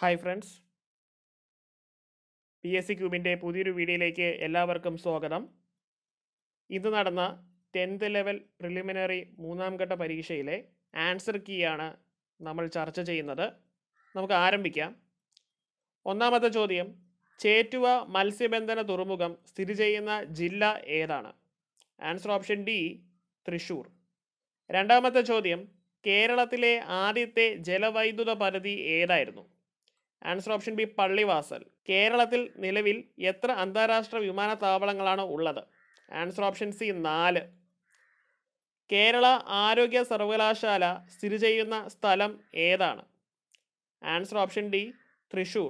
hi friends P S C ക്യൂബിൻ്റെ പുതിയൊരു വീഡിയോയിലേക്ക് എല്ലാവർക്കും സ്വാഗതം ഇന്ന് നടന്ന ടെൻത്ത് ലെവൽ പ്രിലിമിനറി മൂന്നാം ഘട്ട പരീക്ഷയിലെ ആൻസർ കീയാണ് നമ്മൾ ചർച്ച ചെയ്യുന്നത് നമുക്ക് ആരംഭിക്കാം ഒന്നാമത്തെ ചോദ്യം ചേറ്റുവ മത്സ്യബന്ധന തുറമുഖം സ്ഥിതി ചെയ്യുന്ന ജില്ല ഏതാണ് ആൻസർ ഓപ്ഷൻ ഡി തൃശൂർ രണ്ടാമത്തെ ചോദ്യം കേരളത്തിലെ ആദ്യത്തെ ജലവൈദ്യുത പദ്ധതി ഏതായിരുന്നു ആൻസർ ഓപ്ഷൻ ബി പള്ളിവാസൽ കേരളത്തിൽ നിലവിൽ എത്ര അന്താരാഷ്ട്ര വിമാനത്താവളങ്ങളാണ് ഉള്ളത് ആൻസർ ഓപ്ഷൻ സി നാല് കേരള ആരോഗ്യ സർവകലാശാല സ്ഥിതി ചെയ്യുന്ന സ്ഥലം ഏതാണ് ആൻസർ ഓപ്ഷൻ ഡി തൃശൂർ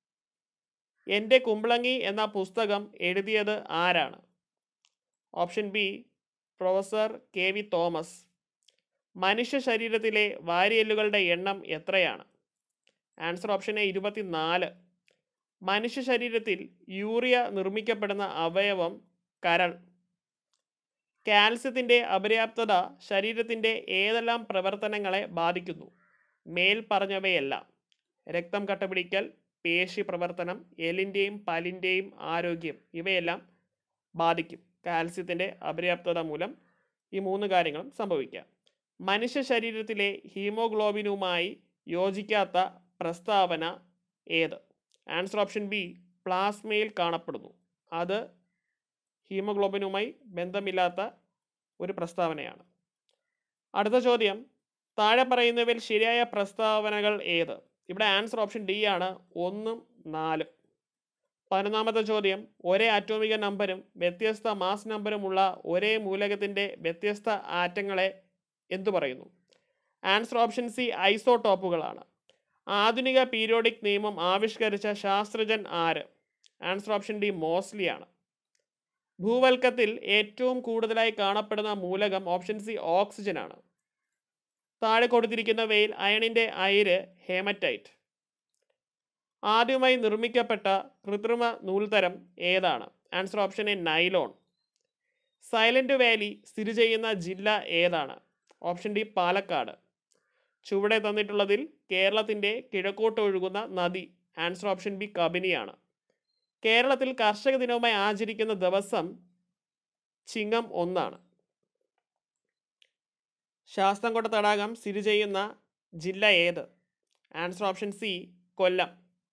എൻ്റെ കുമ്പളങ്ങി എന്ന പുസ്തകം എഴുതിയത് ആരാണ് option B professor K V Thomas മനുഷ്യ ശരീരത്തിലെ വാരിയല്ലുകളുടെ എണ്ണം എത്രയാണ് ആൻസർ ഓപ്ഷൻ എ ഇരുപത്തിനാല് മനുഷ്യ ശരീരത്തിൽ യൂറിയ നിർമ്മിക്കപ്പെടുന്ന അവയവം കരൾ കാൽസ്യത്തിൻ്റെ അപര്യാപ്തത ശരീരത്തിൻ്റെ ഏതെല്ലാം പ്രവർത്തനങ്ങളെ ബാധിക്കുന്നു മേൽ പറഞ്ഞവയെല്ലാം രക്തം കട്ടപിടിക്കൽ പേശി പ്രവർത്തനം എല്ലിൻ്റെയും പല്ലിൻ്റെയും ആരോഗ്യം ഇവയെല്ലാം ബാധിക്കും കാൽസ്യത്തിൻ്റെ അപര്യാപ്തത മൂലം ഈ മൂന്ന് കാര്യങ്ങളും സംഭവിക്കാം മനുഷ്യ ശരീരത്തിലെ ഹീമോഗ്ലോബിനുമായി യോജിക്കാത്ത പ്രസ്താവന ഏത് ആൻസർ ഓപ്ഷൻ ബി പ്ലാസ്മയിൽ കാണപ്പെടുന്നു അത് ഹീമോഗ്ലോബിനുമായി ബന്ധമില്ലാത്ത ഒരു പ്രസ്താവനയാണ് അടുത്ത ചോദ്യം താഴെ പറയുന്നവയിൽ ശരിയായ പ്രസ്താവനകൾ ഏത് ഇവിടെ ആൻസർ ഓപ്ഷൻ ഡി ആണ് ഒന്നും നാലും പതിനൊന്നാമത്തെ ചോദ്യം ഒരേ ആറ്റോമിക നമ്പരും വ്യത്യസ്ത മാസ് നമ്പറുമുള്ള ഒരേ മൂലകത്തിൻ്റെ വ്യത്യസ്ത ആറ്റങ്ങളെ എന്തു പറയുന്നു ആൻസർ ഓപ്ഷൻ സി ഐസോടോപ്പുകളാണ് ആധുനിക പീരിയോഡിക് നിയമം ആവിഷ്കരിച്ച ശാസ്ത്രജ്ഞൻ ആര് ആൻസർ ഓപ്ഷൻ ഡി മോസ്ലി ആണ് ഭൂവൽക്കത്തിൽ ഏറ്റവും കൂടുതലായി കാണപ്പെടുന്ന മൂലകം ഓപ്ഷൻ സി ഓക്സിജൻ ആണ് താഴെ കൊടുത്തിരിക്കുന്നവയിൽ അയണിൻ്റെ അയിര് ഹേമറ്റൈറ്റ് ആദ്യമായി നിർമ്മിക്കപ്പെട്ട കൃത്രിമ നൂൽത്തരം ഏതാണ് answer option A nylon Silent Valley സ്ഥിതി ചെയ്യുന്ന ജില്ല ഏതാണ് ഓപ്ഷൻ ഡി പാലക്കാട് ചുവടെ തന്നിട്ടുള്ളതിൽ കേരളത്തിൻ്റെ കിഴക്കോട്ട് ഒഴുകുന്ന നദി ആൻസർ ഓപ്ഷൻ ബി കബനിയാണ് കേരളത്തിൽ കർഷക ദിനവുമായി ആചരിക്കുന്ന ദിവസം ചിങ്ങം ഒന്നാണ് ശാസ്താംകോട്ട തടാകം സ്ഥിതി ചെയ്യുന്ന ജില്ല ഏത് ആൻസർ ഓപ്ഷൻ സി കൊല്ലം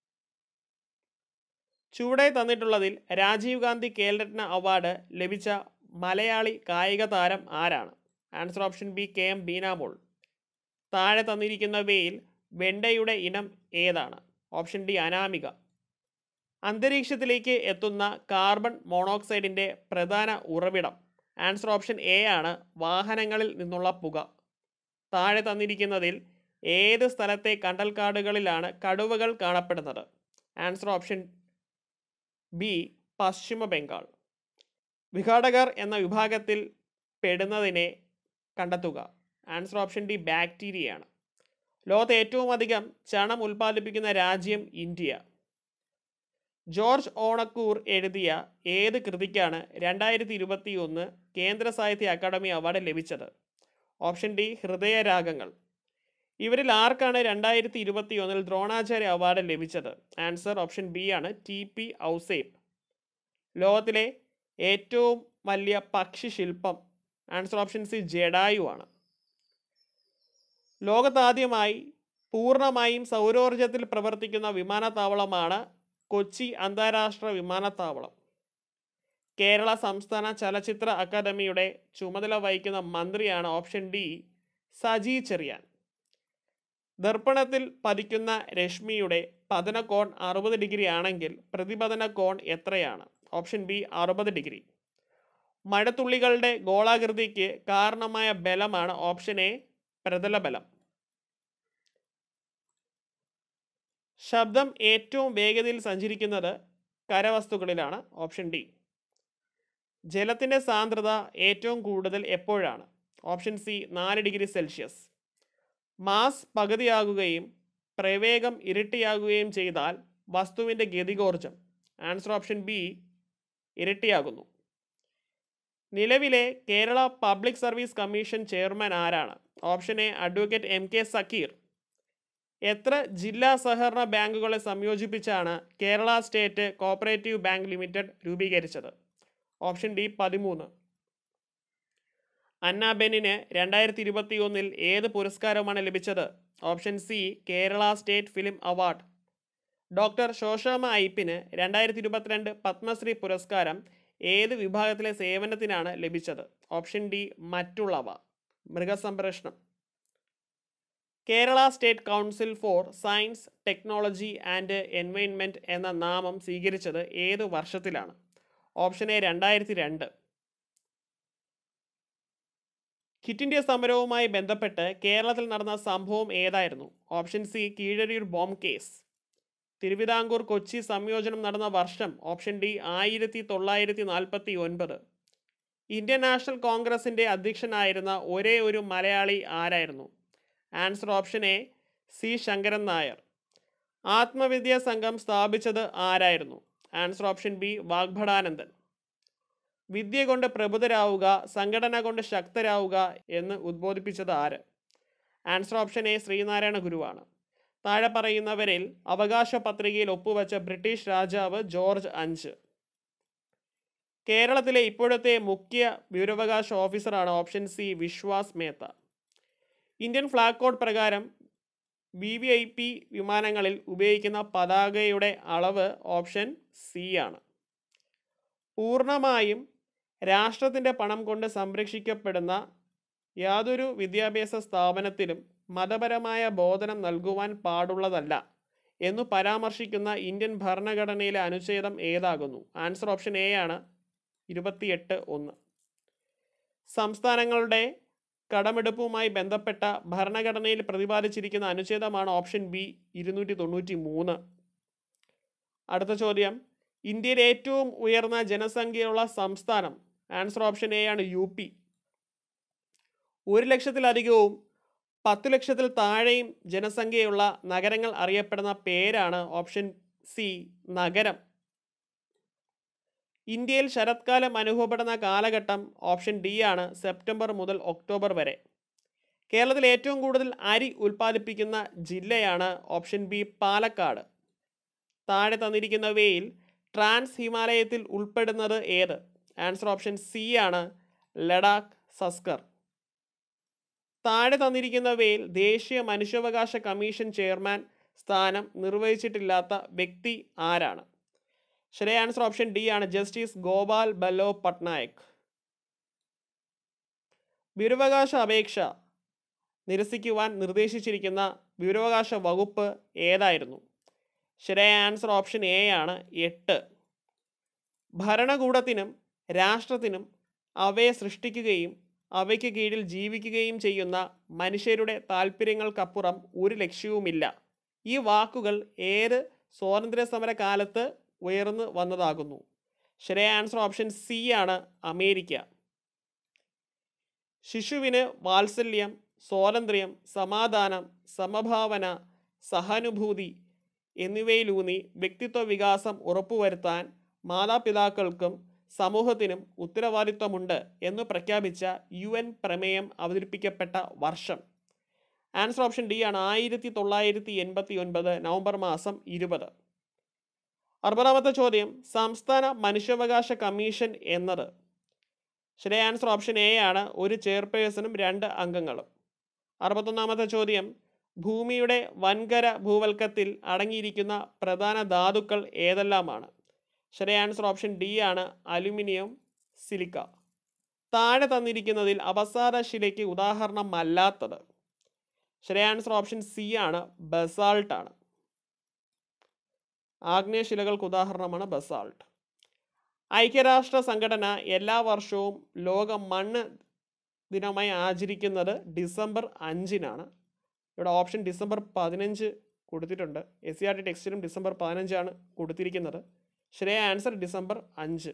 ചുവടെ തന്നിട്ടുള്ളതിൽ രാജീവ് ഗാന്ധി ഖേൽരത്ന അവാർഡ് ലഭിച്ച മലയാളി കായിക താരം ആരാണ് answer option B K M Beenamol താഴെ തന്നിരിക്കുന്നവയിൽ വെണ്ടയുടെ ഇനം ഏതാണ് ഓപ്ഷൻ ഡി അനാമിക അന്തരീക്ഷത്തിലേക്ക് എത്തുന്ന കാർബൺ മോണോക്സൈഡിൻ്റെ പ്രധാന ഉറവിടം ആൻസർ ഓപ്ഷൻ എ ആണ് വാഹനങ്ങളിൽ നിന്നുള്ള പുക താഴെ തന്നിരിക്കുന്നതിൽ ഏത് സ്ഥലത്തെ കണ്ടൽക്കാടുകളിലാണ് കടുവകൾ കാണപ്പെടുന്നത് ആൻസർ ഓപ്ഷൻ ബി പശ്ചിമ ബംഗാൾ വിഘാടകർ എന്ന വിഭാഗത്തിൽ പെടുന്നതിനെ കണ്ടെത്തുക ആൻസർ ഓപ്ഷൻ ഡി ബാക്ടീരിയയാണ് ലോകത്ത് ഏറ്റവും അധികം ചണം ഉൽപ്പാദിപ്പിക്കുന്ന രാജ്യം ഇന്ത്യ ജോർജ് ഓണക്കൂർ എഴുതിയ ഏത് കൃതിക്കാണ് രണ്ടായിരത്തി ഇരുപത്തി ഒന്ന് കേന്ദ്ര സാഹിത്യ അക്കാദമി അവാർഡ് ലഭിച്ചത് ഓപ്ഷൻ ഡി ഹൃദയരാഗങ്ങൾ ഇവരിൽ ആർക്കാണ് രണ്ടായിരത്തി ഇരുപത്തി ഒന്നിൽ ദ്രോണാചാര്യ അവാർഡ് ലഭിച്ചത് ആൻസർ ഓപ്ഷൻ ബി ആണ് ടി പി ഔസേപ്പ് ലോകത്തിലെ ഏറ്റവും വലിയ പക്ഷി ശില്പം ആൻസർ ഓപ്ഷൻ സി ജഡായു ആണ് ലോകത്താദ്യമായി പൂർണ്ണമായും സൗരോർജത്തിൽ പ്രവർത്തിക്കുന്ന വിമാനത്താവളമാണ് കൊച്ചി അന്താരാഷ്ട്ര വിമാനത്താവളം കേരള സംസ്ഥാന ചലച്ചിത്ര അക്കാദമിയുടെ ചുമതല വഹിക്കുന്ന മന്ത്രിയാണ് ഓപ്ഷൻ ഡി സജി ചെറിയാൻ ദർപ്പണത്തിൽ പതിക്കുന്ന രശ്മിയുടെ പതനകോൺ അറുപത് ഡിഗ്രി ആണെങ്കിൽ പ്രതിപതന കോൺ എത്രയാണ് ഓപ്ഷൻ ബി അറുപത് ഡിഗ്രി മഴത്തുള്ളികളുടെ ഗോളാകൃതിക്ക് കാരണമായ ബലമാണ് ഓപ്ഷൻ എ പ്രതലബലം ശബ്ദം ഏറ്റവും വേഗതയിൽ സഞ്ചരിക്കുന്നത് കരവസ്തുക്കളിലാണ് ഓപ്ഷൻ ഡി ജലത്തിൻ്റെ സാന്ദ്രത ഏറ്റവും കൂടുതൽ എപ്പോഴാണ് ഓപ്ഷൻ സി നാല് ഡിഗ്രി സെൽഷ്യസ് മാസ് പകുതിയാകുകയും പ്രവേഗം ഇരട്ടിയാകുകയും ചെയ്താൽ വസ്തുവിൻ്റെ ഗതികോർജം ആൻസർ ഓപ്ഷൻ ബി ഇരട്ടിയാകുന്നു നിലവിലെ Kerala public service commission chairman ആരാണ് option A advocate M K Zakir എത്ര ജില്ലാ സഹകരണ ബാങ്കുകളെ സംയോജിപ്പിച്ചാണ് Kerala state cooperative bank limited രൂപീകരിച്ചത് ഓപ്ഷൻ ഡി പതിമൂന്ന് അന്നാബെന്നിന് രണ്ടായിരത്തി ഇരുപത്തി ഒന്നിൽ ഏത് പുരസ്കാരമാണ് ലഭിച്ചത് option C Kerala state film award doctor Shoshamma ഐപ്പിന് രണ്ടായിരത്തി ഇരുപത്തിരണ്ട് പത്മശ്രീ പുരസ്കാരം ഏത് വിഭാഗത്തിലെ സേവനത്തിനാണ് ലഭിച്ചത് ഓപ്ഷൻ ഡി മറ്റുള്ളവ മൃഗസംരക്ഷണം Kerala state council for science technology and environment എന്ന നാമം സ്വീകരിച്ചത് ഏത് വർഷത്തിലാണ് ഓപ്ഷൻ എ രണ്ടായിരത്തി രണ്ട് ക്വിറ്റ് ഇന്ത്യ സമരവുമായി ബന്ധപ്പെട്ട് കേരളത്തിൽ നടന്ന സംഭവം ഏതായിരുന്നു option C Keezhariyur bomb case Thiruvithamkoor Kochi സംയോജനം നടന്ന വർഷം ഓപ്ഷൻ ഡി ആയിരത്തി തൊള്ളായിരത്തി നാൽപ്പത്തി ഒൻപത് ഇന്ത്യൻ നാഷണൽ കോൺഗ്രസിൻ്റെ അധ്യക്ഷനായിരുന്ന ഒരേ ഒരു മലയാളി ആരായിരുന്നു answer option A C Sankaran Nair Atmavidya Sangham സ്ഥാപിച്ചത് ആരായിരുന്നു ആൻസർ ഓപ്ഷൻ ബി വാഗ്ഭടാനന്ദൻ വിദ്യ കൊണ്ട് പ്രബുദ്ധരാവുക സംഘടന കൊണ്ട് ശക്തരാവുക എന്ന് ഉദ്ബോധിപ്പിച്ചത് ആര് ആൻസർ ഓപ്ഷൻ എ ശ്രീനാരായണ ഗുരുവാണ് താഴെ പറയുന്നവരിൽ അവകാശ പത്രികയിൽ ഒപ്പുവെച്ച ബ്രിട്ടീഷ് രാജാവ് ജോർജ് അഞ്ച് കേരളത്തിലെ ഇപ്പോഴത്തെ മുഖ്യ വിവരാവകാശ ഓഫീസറാണ് option C Vishwas Mehta Indian flag code പ്രകാരം വി വി ഐ പി വിമാനങ്ങളിൽ ഉപയോഗിക്കുന്ന പതാകയുടെ അളവ് ഓപ്ഷൻ സി ആണ് പൂർണ്ണമായും രാഷ്ട്രത്തിൻ്റെ പണം കൊണ്ട് സംരക്ഷിക്കപ്പെടുന്ന യാതൊരു വിദ്യാഭ്യാസ സ്ഥാപനത്തിലും മതപരമായ ബോധനം നൽകുവാൻ പാടുള്ളതല്ല എന്നു പരാമർശിക്കുന്ന ഇന്ത്യൻ ഭരണഘടനയിലെ അനുച്ഛേദം ഏതാകുന്നു ആൻസർ ഓപ്ഷൻ എ ആണ് ഇരുപത്തിയെട്ട് ഒന്ന് സംസ്ഥാനങ്ങളുടെ കടമെടുപ്പുമായി ബന്ധപ്പെട്ട ഭരണഘടനയിൽ പ്രതിപാദിച്ചിരിക്കുന്ന അനുച്ഛേദമാണ് ഓപ്ഷൻ ബി ഇരുന്നൂറ്റി തൊണ്ണൂറ്റി മൂന്ന് അടുത്ത ചോദ്യം ഇന്ത്യയിൽ ഏറ്റവും ഉയർന്ന ജനസംഖ്യയുള്ള സംസ്ഥാനം ആൻസർ ഓപ്ഷൻ എ ആണ് യു പി ഒരു ലക്ഷത്തിലധികവും പത്ത് ലക്ഷത്തിൽ താഴെയും ജനസംഖ്യയുള്ള നഗരങ്ങൾ അറിയപ്പെടുന്ന പേരാണ് ഓപ്ഷൻ സി നഗരം ഇന്ത്യയിൽ ശരത്കാലം അനുഭവപ്പെടുന്ന കാലഘട്ടം ഓപ്ഷൻ ഡി ആണ് സെപ്റ്റംബർ മുതൽ ഒക്ടോബർ വരെ കേരളത്തിൽ ഏറ്റവും കൂടുതൽ അരി ഉൽപ്പാദിപ്പിക്കുന്ന ജില്ലയാണ് ഓപ്ഷൻ ബി പാലക്കാട് താഴെ തന്നിരിക്കുന്നവയിൽ ട്രാൻസ് ഹിമാലയത്തിൽ ഉൾപ്പെടുന്നത് ഏത് ആൻസർ ഓപ്ഷൻ സി ആണ് ലഡാക്ക് സസ്കർ താഴെ തന്നിരിക്കുന്നവയിൽ ദേശീയ മനുഷ്യാവകാശ കമ്മീഷൻ ചെയർമാൻ സ്ഥാനം നിർവഹിച്ചിട്ടില്ലാത്ത വ്യക്തി ആരാണ് ശരിയായ ആൻസർ ഓപ്ഷൻ ഡി ആണ് ജസ്റ്റിസ് ഗോപാൽ ബല്ലോ പട്നായക് വിവരാവകാശ അപേക്ഷ നിരസിക്കുവാൻ നിർദ്ദേശിച്ചിരിക്കുന്ന വിവരാവകാശ വകുപ്പ് ഏതായിരുന്നു ശരിയായ ആൻസർ ഓപ്ഷൻ എ ആണ് എട്ട് ഭരണകൂടത്തിനും രാഷ്ട്രത്തിനും അവയെ സൃഷ്ടിക്കുകയും അവയ്ക്ക് കീഴിൽ ജീവിക്കുകയും ചെയ്യുന്ന മനുഷ്യരുടെ താല്പര്യങ്ങൾക്കപ്പുറം ഒരു ലക്ഷ്യവുമില്ല ഈ വാക്കുകൾ ഏത് സ്വാതന്ത്ര്യ സമര കാലത്ത് ഉയർന്നു വന്നതാകുന്നു ശരിയായ ആൻസർ ഓപ്ഷൻ സി ആണ് അമേരിക്ക ശിശുവിന് വാത്സല്യം സ്വാതന്ത്ര്യം സമാധാനം സമഭാവന സഹാനുഭൂതി എന്നിവയിലൂന്നി വ്യക്തിത്വ വികാസം ഉറപ്പുവരുത്താൻ മാതാപിതാക്കൾക്കും സമൂഹത്തിനും ഉത്തരവാദിത്വമുണ്ട് എന്ന് പ്രഖ്യാപിച്ച യു എൻ പ്രമേയം അവതരിപ്പിക്കപ്പെട്ട വർഷം ആൻസർ ഓപ്ഷൻ ഡി ആണ് ആയിരത്തി തൊള്ളായിരത്തി എൺപത്തി ഒൻപത് നവംബർ മാസം ഇരുപത് അറുപതാമത്തെ ചോദ്യം സംസ്ഥാന മനുഷ്യാവകാശ കമ്മീഷൻ എന്നത് ശരിയായ ആൻസർ ഓപ്ഷൻ എ ആണ് ഒരു ചെയർപേഴ്സണും രണ്ട് അംഗങ്ങളും അറുപത്തൊന്നാമത്തെ ചോദ്യം ഭൂമിയുടെ വൻകര ഭൂവൽക്കത്തിൽ അടങ്ങിയിരിക്കുന്ന പ്രധാന ധാതുക്കൾ ഏതെല്ലാമാണ് ശരിയായ ആൻസർ ഓപ്ഷൻ ഡി ആണ് അലുമിനിയം സിലിക്ക താഴെ തന്നിരിക്കുന്നതിൽ അവസാന ശിലയ്ക്ക് ഉദാഹരണമല്ലാത്തത് ശരിയായ ആൻസർ ഓപ്ഷൻ സി ആണ് ബസാൾട്ട് ആണ് ആഗ്നേയശിലകൾക്ക് ഉദാഹരണമാണ് ബസാൾട്ട് ഐക്യരാഷ്ട്ര സംഘടന എല്ലാ വർഷവും ലോക മണ്ണ് ദിനമായി ആചരിക്കുന്നത് ഡിസംബർ അഞ്ചിനാണ് ഇവിടെ ഓപ്ഷൻ ഡിസംബർ പതിനഞ്ച് കൊടുത്തിട്ടുണ്ട് എസ് സി ആർ ടി ടെക്സ്റ്റിലും ഡിസംബർ പതിനഞ്ചാണ് കൊടുത്തിരിക്കുന്നത് ശരിയായ ആൻസർ ഡിസംബർ അഞ്ച്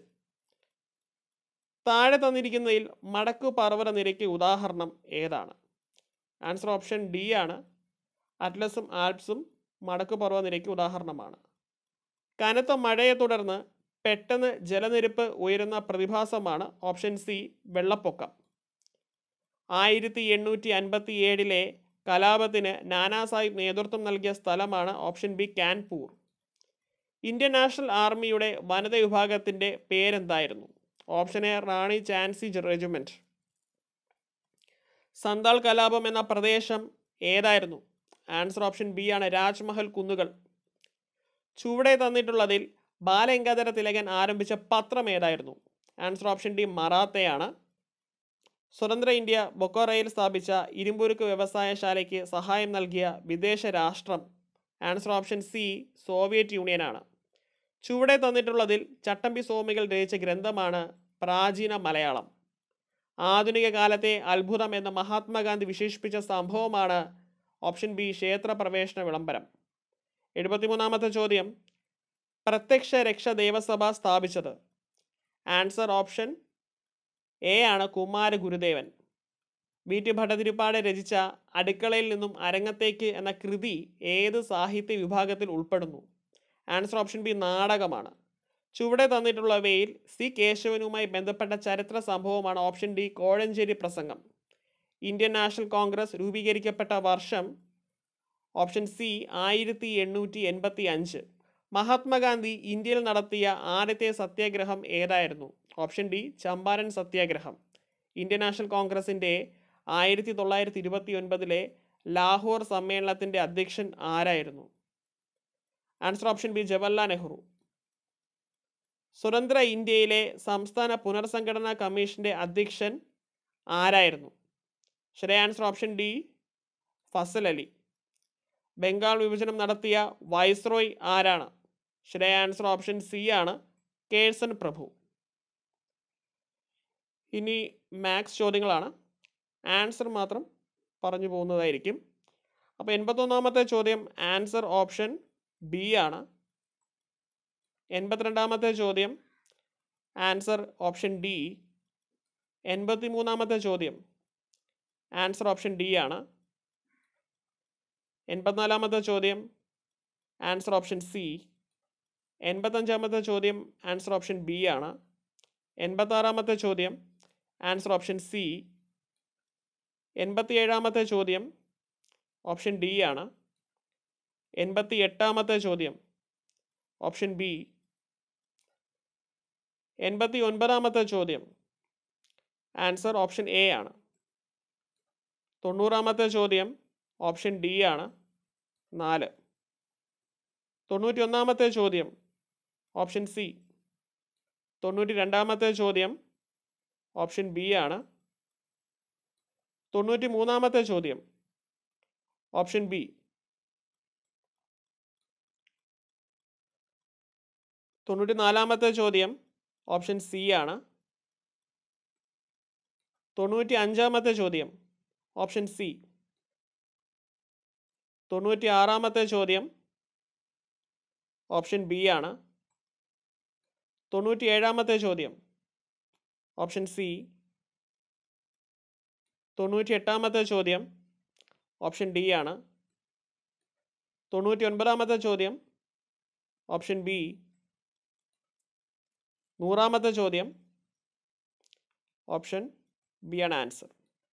താഴെ തന്നിരിക്കുന്നതിൽ മടക്കു പർവ്വത നിരയ്ക്ക് ഉദാഹരണം ഏതാണ് ആൻസർ ഓപ്ഷൻ ഡി ആണ് അറ്റ്ലസും ആൽപ്സും മടക്കു പർവ്വത നിരയ്ക്ക് ഉദാഹരണമാണ് കനത്ത മഴയെ തുടർന്ന് പെട്ടെന്ന് ജലനിരപ്പ് ഉയരുന്ന പ്രതിഭാസമാണ് ഓപ്ഷൻ സി വെള്ളപ്പൊക്കം ആയിരത്തി എണ്ണൂറ്റി അൻപത്തി ഏഴിലെ കലാപത്തിന് നാനാ സാഹിബ് നേതൃത്വം നൽകിയ സ്ഥലമാണ് option B Kanpur Indian National ആർമിയുടെ വനിത വിഭാഗത്തിൻ്റെ പേരെന്തായിരുന്നു option A Rani Jhansi regiment Santhal കലാപം എന്ന പ്രദേശം ഏതായിരുന്നു ആൻസർ ഓപ്ഷൻ ബി ആണ് രാജ്മഹൽ കുന്നുകൾ ചുവടെ തന്നിട്ടുള്ളതിൽ ബാലഗംഗാധര തിലകൻ ആരംഭിച്ച പത്രം ഏതായിരുന്നു ആൻസർ ഓപ്ഷൻ ഡി മറാത്തയാണ് സ്വതന്ത്ര ഇന്ത്യ ബൊക്കോറയിൽ സ്ഥാപിച്ച ഇരുമ്പുരുക്ക് വ്യവസായശാലയ്ക്ക് സഹായം നൽകിയ വിദേശ രാഷ്ട്രം ആൻസർ ഓപ്ഷൻ സി സോവിയറ്റ് യൂണിയനാണ് ചുവടെ തന്നിട്ടുള്ളതിൽ ചട്ടമ്പി സ്വാമികൾ രചിച്ച ഗ്രന്ഥമാണ് പ്രാചീന മലയാളം ആധുനിക കാലത്തെ അത്ഭുതം എന്ന് മഹാത്മാഗാന്ധി വിശേഷിപ്പിച്ച സംഭവമാണ് ഓപ്ഷൻ ബി ക്ഷേത്ര പ്രവേശന വിളംബരം എഴുപത്തിമൂന്നാമത്തെ ചോദ്യം പ്രത്യക്ഷ രക്ഷ ദേവസഭ സ്ഥാപിച്ചത് ആൻസർ ഓപ്ഷൻ എ ആണ് കുമാര ഗുരുദേവൻ വി ടി ഭട്ടതിരിപ്പാട് രചിച്ച അടുക്കളയിൽ നിന്നും അരങ്ങത്തേക്ക് എന്ന കൃതി ഏത് സാഹിത്യ വിഭാഗത്തിൽ ഉൾപ്പെടുന്നു ആൻസർ ഓപ്ഷൻ ബി നാടകമാണ് ചുവടെ തന്നിട്ടുള്ളവയിൽ സി കേശവനുമായി ബന്ധപ്പെട്ട ചരിത്ര സംഭവമാണ് ഓപ്ഷൻ ഡി കോഴഞ്ചേരി പ്രസംഗം ഇന്ത്യൻ നാഷണൽ കോൺഗ്രസ് രൂപീകരിക്കപ്പെട്ട വർഷം ഓപ്ഷൻ സി ആയിരത്തി എണ്ണൂറ്റി എൺപത്തി അഞ്ച് മഹാത്മാഗാന്ധി ഇന്ത്യയിൽ നടത്തിയ ആദ്യത്തെ സത്യാഗ്രഹം ഏതായിരുന്നു ഓപ്ഷൻ ഡി ചമ്പാരൻ സത്യാഗ്രഹം ഇന്ത്യൻ നാഷണൽ കോൺഗ്രസിൻ്റെ ആയിരത്തി തൊള്ളായിരത്തി ഇരുപത്തി ഒൻപതിലെ ലാഹോർ സമ്മേളനത്തിൻ്റെ അധ്യക്ഷൻ ആരായിരുന്നു answer option B Jawaharlal Nehru സ്വതന്ത്ര ഇന്ത്യയിലെ സംസ്ഥാന പുനർസംഘടനാ കമ്മീഷന്റെ അധ്യക്ഷൻ ആരായിരുന്നു ശരിയായ answer option D Fazal Ali Bengal വിഭജനം നടത്തിയ വൈസ്രോയ് ആരാണ് ശരിയായ ആൻസർ ഓപ്ഷൻ സി ആണ് കേഴ്സൺ പ്രഭു ഇനി മാത്സ് ചോദ്യങ്ങളാണ് ആൻസർ മാത്രം പറഞ്ഞു പോകുന്നതായിരിക്കും അപ്പോൾ എൺപത്തൊന്നാമത്തെ ചോദ്യം ആൻസർ ഓപ്ഷൻ ബി ആണ് എൺപത്തിരണ്ടാമത്തെ ചോദ്യം ആൻസർ ഓപ്ഷൻ ഡി എൺപത്തി മൂന്നാമത്തെ ചോദ്യം ആൻസർ ഓപ്ഷൻ ഡി ആണ് എൺപത്തിനാലാമത്തെ ചോദ്യം ആൻസർ ഓപ്ഷൻ സി എൺപത്തഞ്ചാമത്തെ ചോദ്യം ആൻസർ ഓപ്ഷൻ ബി ആണ് എൺപത്താറാമത്തെ ചോദ്യം ആൻസർ ഓപ്ഷൻ സി എൺപത്തി ഏഴാമത്തെ ചോദ്യം ഓപ്ഷൻ ഡി ആണ് എൺപത്തി എട്ടാമത്തെ ചോദ്യം ഓപ്ഷൻ ബി എൺപത്തി ഒൻപതാമത്തെ ചോദ്യം ആൻസർ ഓപ്ഷൻ എ ആണ് തൊണ്ണൂറാമത്തെ ചോദ്യം ഓപ്ഷൻ ഡി ആണ് നാല് തൊണ്ണൂറ്റി ഒന്നാമത്തെ ചോദ്യം ഓപ്ഷൻ സി തൊണ്ണൂറ്റി രണ്ടാമത്തെ ചോദ്യം ഓപ്ഷൻ ബി ആണ് തൊണ്ണൂറ്റി മൂന്നാമത്തെ ചോദ്യം ഓപ്ഷൻ ബി തൊണ്ണൂറ്റി നാലാമത്തെ ചോദ്യം ഓപ്ഷൻ സി ആണ് തൊണ്ണൂറ്റി അഞ്ചാമത്തെ ചോദ്യം ഓപ്ഷൻ സി തൊണ്ണൂറ്റി ആറാമത്തെ ചോദ്യം ഓപ്ഷൻ ബി ആണ് തൊണ്ണൂറ്റി ഏഴാമത്തെ ചോദ്യം ഓപ്ഷൻ സി തൊണ്ണൂറ്റി എട്ടാമത്തെ ചോദ്യം ഓപ്ഷൻ ഡി ആണ് തൊണ്ണൂറ്റി ഒൻപതാമത്തെ ചോദ്യം ഓപ്ഷൻ ബി നൂറാമത്തെ ചോദ്യം ഓപ്ഷൻ ബി ആണ് ആൻസർ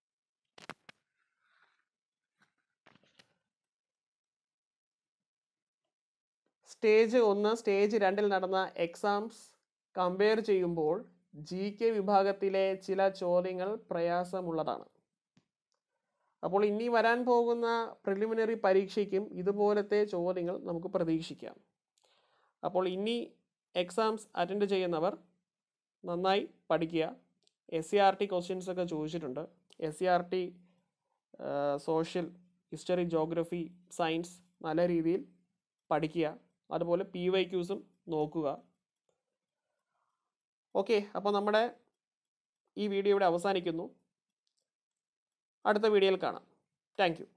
സ്റ്റേജ് ഒന്ന് സ്റ്റേജ് രണ്ടിൽ നടന്ന എക്സാംസ് കമ്പയർ ചെയ്യുമ്പോൾ ജി കെ വിഭാഗത്തിലെ ചില ചോദ്യങ്ങൾ പ്രയാസമുള്ളതാണ് അപ്പോൾ ഇനി വരാൻ പോകുന്ന പ്രിലിമിനറി പരീക്ഷയ്ക്കും ഇതുപോലത്തെ ചോദ്യങ്ങൾ നമുക്ക് പ്രതീക്ഷിക്കാം അപ്പോൾ ഇനി എക്സാംസ് അറ്റൻഡ് ചെയ്യുന്നവർ നന്നായി പഠിക്കുക S C R T questions ഒക്കെ ചോദിച്ചിട്ടുണ്ട് S C R T social history geography science നല്ല രീതിയിൽ പഠിക്കുക അതുപോലെ പി വൈ ക്യൂസും നോക്കുക ഓക്കെ അപ്പോൾ നമ്മുടെ ഈ വീഡിയോ ഇവിടെ അവസാനിക്കുന്നു അടുത്ത വീഡിയോയിൽ കാണാം താങ്ക് യു